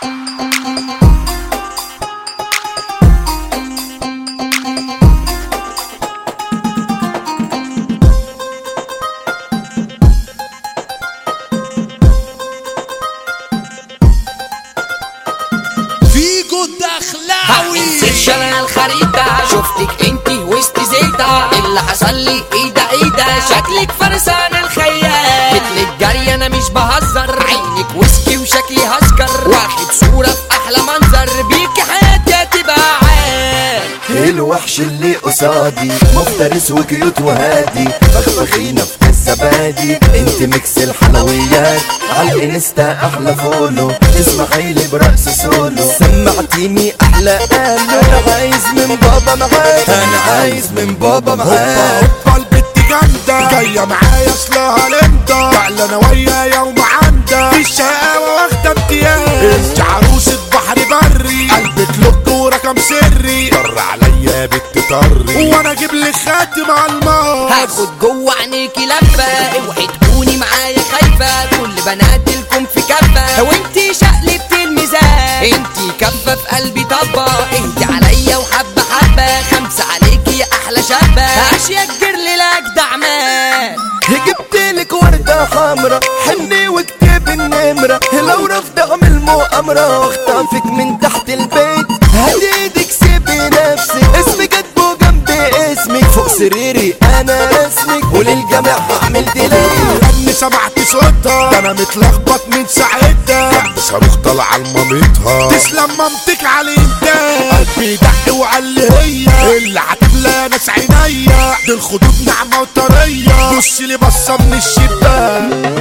فيجو الدخلاوي انسى شلل الخريطة شفتك انتي وسط زيطة اللي حصل لي ايه ده ايه ده شكلك فرسان الخيال مثلك جري انا مش بهزر عينك وسكي وشكلي هسكر واخد صورة في احلى منظر بيكي حياتي هتبقى عال الوحش اللي قصادي مفترس وكيوت وهادي فخفخينة في الزبادي انت ميكس الحلويات على الانستا احلى فولو اسمعي لي برقص سولو سمعتيني احلى قالو انا عايز من بابا معاك انا عايز من بابا معاك هوبا البت جامدة جاية معايا اصلها لمدة فعلا انا ويايا ومعندة في الشقاوة واخدة امتياز انت عروسة بحر بري قلبك لوك ورقم سري طر عليا بنت طري وانا اجيب لك خاتم على الماس هاخد جوه عينيكي لفة اوعي تكوني معايا خايفة كل بنادلكم في كفة وانتي شقلبت الميزان انتي كفة في قلبي طبة اهدي عليا وحبة حبة خمسة عليكي يا احلى شابة اشياء الجرل لاجدع مان جبتلك وردة حمرا حني واكتب النمرة لو رفض اعمل مؤامرة واخطفك من تحت البيت هديدك سيبي نفسك اسمي كاتبه جنب اسمك فوق سريري انا رسمك وللجميع هعمل ديلي لاني سمعت صوتها ده انا متلخبط من ساعتها قلب صاروخ طالعه لمامتها تسلم مامتك على الانتاج قلبي دق وعلى اللي هي اللي هتملى ناس عينيا دي الخدود ناعمه وطريه بص لي بصه من الشباك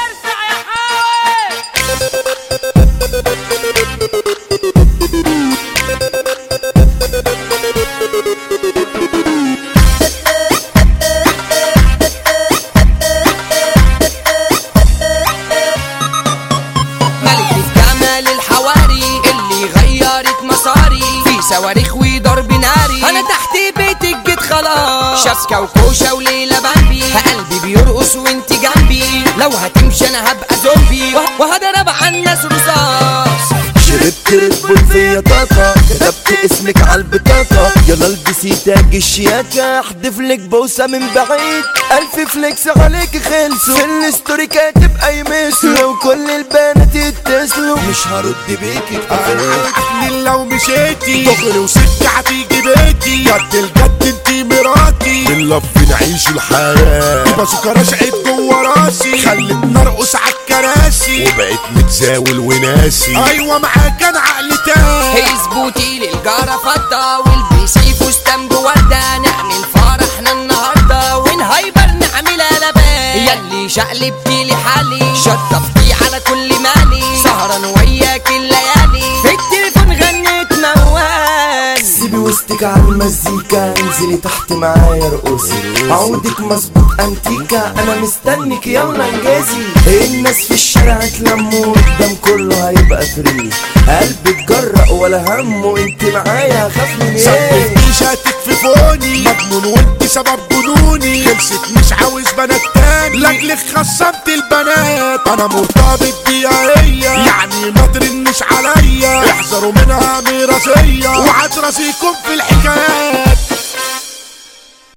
ملك الجمال الحواري اللي غيرت مساري في صواريخ وضرب ناري انا تحت بيتك جيت خلاص شبكة وكوشة وليلة بامبي قلبي بيرقص وانت جنبي لو هتمشي انا هبقى زومبي وه- وهضرب على الناس رصاص شربت ريد بول فيا طاقة كتبت اسمك على البطاقة يلا البسي تاج الشياكة احدف لك بوسة من بعيد الف فليكس عليك خلصوا في الستوري كاتب اي مسلو لو كل البنات يتصلوا مش هرد بيكي اكتفيت عقلي لو مشيتي دغري وستي هتيجي بيتي جد الجد انتي مراتي باللف نعيش الحياة بازوكا رشقت جوه راسي خلتني ارقص عالكراسي وبقيت متزاول وناسي ايوه معاك انا عقلي تاني اظبطي للجارة فضة والبسي فستان بوردة نعمل فرحنا النهاردة ونهايبر نعمل قلبان ياللي شقلبتي لي حالي شطفتي على كل مالي سهران وياك الليالي في التليفون غنيت موال سيبي وسطك على المزيكا انزلي تحت معايا ارقصي عودك مظبوط انتيكا انا مستنك يلا انجازي الناس في الشارع اتلموا قدام كله هيبقى فري قلبي اتجرأ ولا همه انت معايا هخاف من ايه صدقني شاتك في فوني مجنون وانت سبب جنوني خلصت مش عاوز بنات تاني لاجلك خصمت البنات انا مرتبط بيها هي يعني ما ترنش عليا احذروا منها ميراثية وعد راسيكم في الحكايات